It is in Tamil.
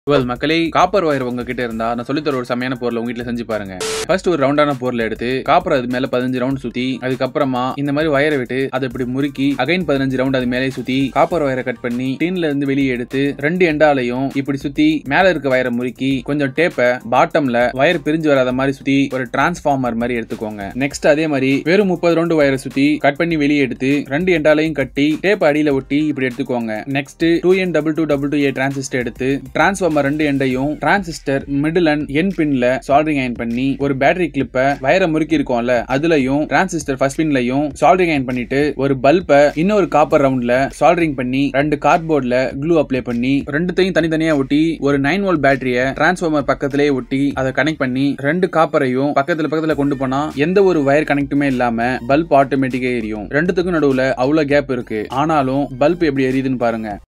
வெல் மக்களே காப்பர் வயர் உங்ககிட்ட இருந்தா நான் சொல்லித்தர ஒரு செமையான பொருள் உங்க வீட்ல செஞ்சு பாருங்க ஃபர்ஸ்ட் ஒரு ரவுண்டான பொருள் எடுத்து காப்பர் அது மேல பதினஞ்சு ரவுண்ட் சுத்தி அதுக்கப்புறமா இந்த மாதிரி வயரை விட்டு அதை இப்படி முறுக்கி அகைன் பதினஞ்சு ரவுண்ட் அது மேலே சுத்தி காப்பர் வயரை கட் பண்ணி டீன்ல இருந்து வெளியே எடுத்து ரெண்டு எண்டாலையும் இப்படி சுத்தி மேல இருக்க வயரை முறுக்கி கொஞ்சம் டேப்பை பாட்டம்ல வயர் பிரிஞ்சு வராத மாதிரி சுத்தி ஒரு டிரான்ஸ்ஃபார்மர் மாதிரி எடுத்துக்கோங்க நெக்ஸ்ட் அதே மாதிரி வெறும் முப்பது ரவுண்டு வயரை சுத்தி கட் பண்ணி வெளியே எடுத்து ரெண்டு எண்டாலையும் கட்டி டேப் அடியில ஒட்டி இப்படி எடுத்துக்கோங்க next two N double two double two A transistor எடுத்து டிரான்ஸ்ஃபார்மர் ரெண்டு எண்டையும் டிரான்சிஸ்டர் மிடில் அண்ட் என் பின்ல சால்டரிங் அயன் பண்ணி ஒரு பேட்டரி கிளிப்ப வயரை முறுக்கி இருக்கோம்ல அதுலயும் டிரான்சிஸ்டர் ஃபர்ஸ்ட் பின்லயும் சால்டரிங் அயன் பண்ணிட்டு ஒரு பல்ப இன்னொரு காப்பர் ரவுண்ட்ல சால்டரிங் பண்ணி ரெண்டு கார்ட்போர்ட்ல க்ளூ அப்ளை பண்ணி ரெண்டுத்தையும் தனித்தனியா ஒட்டி ஒரு நைன் வோல்ட் பேட்டரிய டிரான்ஸ்ஃபார்மர் பக்கத்திலேயே ஒட்டி அதை கனெக்ட் பண்ணி ரெண்டு காப்பரையும் பக்கத்துல பக்கத்துல கொண்டு போனா எந்த ஒரு வயர் கனெக்ட்டுமே இல்லாம பல்ப் ஆட்டோமேட்டிக்கா எரியும் ரெண்டுத்துக்கும் நடுவுல அவ்வளவு கேப் இருக்கு ஆனாலும் பல்ப் எப்படி எரியுதுன்னு பாருங்க